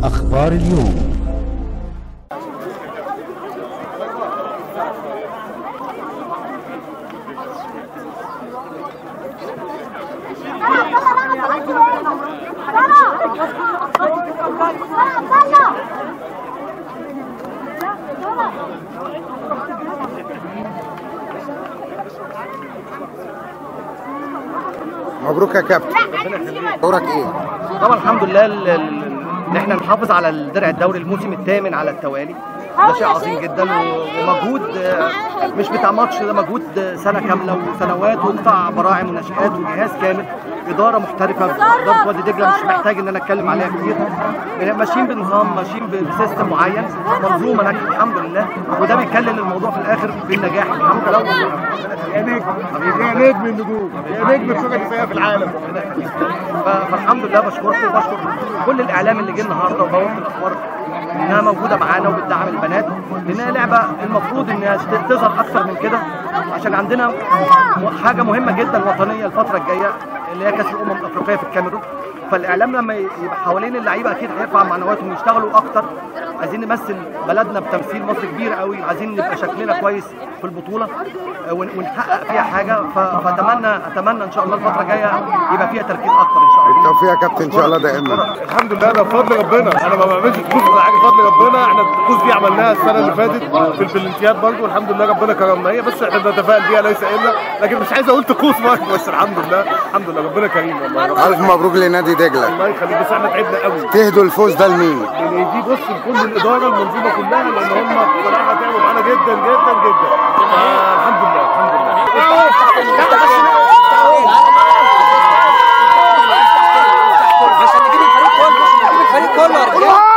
أخبار اليوم مبروك يا كابتن دورك ايه؟ طبعا الحمد لله ال- ال- ان احنا نحافظ على الدرع الدوري الموسم الثامن على التوالي ده شيء عظيم جدا و- ومجهود آه، مش بتاع ماتش ده مجهود آه، سنه كامله وسنوات وقطع براعم ونشآت وجهاز كامل اداره محترفه اداره وادي دجله مش محتاج ان انا اتكلم عليها كتير ماشيين بنظام ماشيين ب- بسيستم معين منظومه ناجحه الحمد لله وده بيكلل الموضوع في الاخر بالنجاح الحمد لله يا نجم يا نجم النجوم يا نجم الفرق الفئة في العالم ف- فالحمد لله بشكركم وبشكر كل الاعلام اللي جه النهارده وبوابه الاخبار انها موجوده معانا وبتدعم البنات لانها لعبه المفروض انها ت- تظهر اكتر من كده عشان عندنا م- حاجه مهمه جدا وطنيه الفتره الجايه اللي هي كاس الامم الافريقيه في الكاميرون فالاعلام لما يبقى حوالين اللعيبه اكيد هيرفع معنوياتهم ويشتغلوا اكتر عايزين نمثل بلدنا بتمثيل مصر كبير قوي عايزين نبقى شكلنا كويس في البطوله آه، ون- ونحقق فيها حاجه ف- فاتمنى اتمنى ان شاء الله الفتره الجايه يبقى فيها تركيز اكتر ان شاء الله بالتوفيق يا كابتن ان شاء الله دائما الحمد لله ده بفضل ربنا انا ما بعملش فلوس ولا حاجه بفضل ربنا احنا الفلوس دي عملناها السنه اللي فاتت في البلنتيات برضه الحمد لله ربنا كرمنا هي بس احنا بنتفائل بيها ليس الا لكن مش عايز اقول طقوس برضه بس الحمد لله الحمد لله ربنا كريم والله الف مبروك لنادي دجله الله يخليك بس احنا تعبنا قوي تهدوا الفوز ده لمين؟ يعني دي بص لكل الاداره المنظومه كلها لان هم صراحه تعبوا معانا جدا جدا جدا آه الحمد لله الحمد لله عشان نجيب الفريق كله نجيب الفريق كله يا رجاله